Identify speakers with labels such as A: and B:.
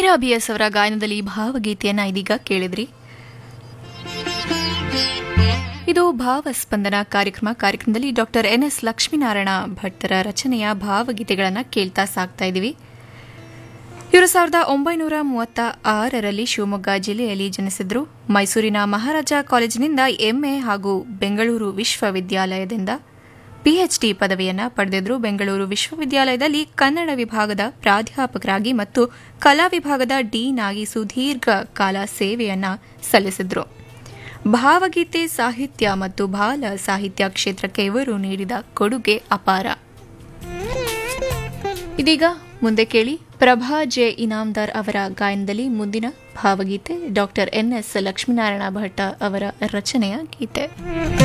A: Meera B S ಅವರ ಗಾಯನದಲ್ಲಿ ಭಾವಗೀತೆಯನ್ನ ಇದೀಗ ಕೇಳಿದ್ರಿ ಇದು ಭಾವಸ್ಪಂದನ ಕಾರ್ಯಕ್ರಮ ಕಾರ್ಯಕ್ರಮದಲ್ಲಿ ಡಾಕ್ಟರ್ ಎನ್ ಎಸ್ ಲಕ್ಷ್ಮೀನಾರಾಯಣ ಭಟ್ಟರ ರಚನೆಯ ಭಾವಗೀತೆಗಳನ್ನು ಕೇಳ್ತಾ ಸಾಕ್ತಾ ಇದ್ದೀವಿ ಇವರು ಸಾವಿರದ ಒಂಬೈನೂರ ಮೂವತ್ತ ಆರರಲ್ಲಿ ಶಿವಮೊಗ್ಗ ಜಿಲ್ಲೆಯಲ್ಲಿ ಜನಿಸಿದ್ರು ಮೈಸೂರಿನ ಮಹಾರಾಜ ಕಾಲೇಜಿನಿಂದ ಎಂಎ ಹಾಗೂ ಬೆಂಗಳೂರು ವಿಶ್ವವಿದ್ಯಾಲಯದಿಂದ ಪಿಎಚ್ಡಿ ಪದವಿಯನ್ನ ಪಡೆದಿದ್ರು ಬೆಂಗಳೂರು ವಿಶ್ವವಿದ್ಯಾಲಯದಲ್ಲಿ ಕನ್ನಡ ವಿಭಾಗದ ಪ್ರಾಧ್ಯಾಪಕರಾಗಿ ಮತ್ತು ಕಲಾ ವಿಭಾಗದ ಡೀನ್ ಆಗಿ ಸುದೀರ್ಘ ಕಾಲ ಸೇವೆಯನ್ನ ಸಲ್ಲಿಸಿದ್ರು ಭಾವಗೀತೆ ಸಾಹಿತ್ಯ ಮತ್ತು ಬಾಲ ಸಾಹಿತ್ಯ ಕ್ಷೇತ್ರಕ್ಕೆ ಇವರು ನೀಡಿದ ಕೊಡುಗೆ ಅಪಾರ ಇದೀಗ ಮುಂದೆ ಕೇಳಿ ಪ್ರಭಾ ಜೆ ಇನಾಮ್ದಾರ್ ಅವರ ಗಾಯನದಲ್ಲಿ ಮುಂದಿನ ಭಾವಗೀತೆ doctor N S Lakshminarayana Bhatta ಅವರ ರಚನೆಯ ಗೀತೆ